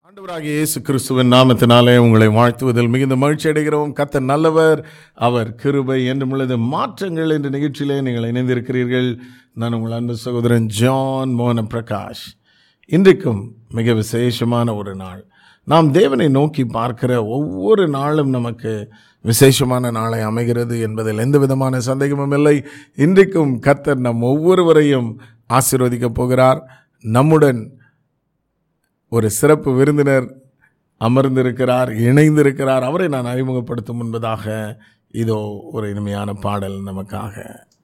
ஆண்டவராகிய இயேசு கிறிஸ்துவின் நாமத்தினாலே உங்களை வாழ்த்துவதில் மிகுந்த மகிழ்ச்சி அடைகிறோம் கத்தர் நல்லவர் அவர் கிருபை என்றும் உள்ளது மாற்றங்கள் என்ற நிகழ்ச்சியிலே நீங்கள் இணைந்திருக்கிறீர்கள் நான் உங்கள் அன்பு சகோதரன் ஜான் மோகன பிரகாஷ் இன்றைக்கும் மிக விசேஷமான ஒரு நாள் நாம் தேவனை நோக்கி பார்க்கிற ஒவ்வொரு நாளும் நமக்கு விசேஷமான நாளை அமைகிறது என்பதில் எந்த விதமான சந்தேகமும் இல்லை இன்றைக்கும் கத்தர் நம் ஒவ்வொருவரையும் ஆசீர்வதிக்கப் போகிறார் நம்முடன் ஒரு சிறப்பு விருந்தினர் அமர்ந்திருக்கிறார் இணைந்திருக்கிறார் அவரை நான் அறிமுகப்படுத்தும் முன்பதாக இதோ ஒரு இனிமையான பாடல் நமக்காக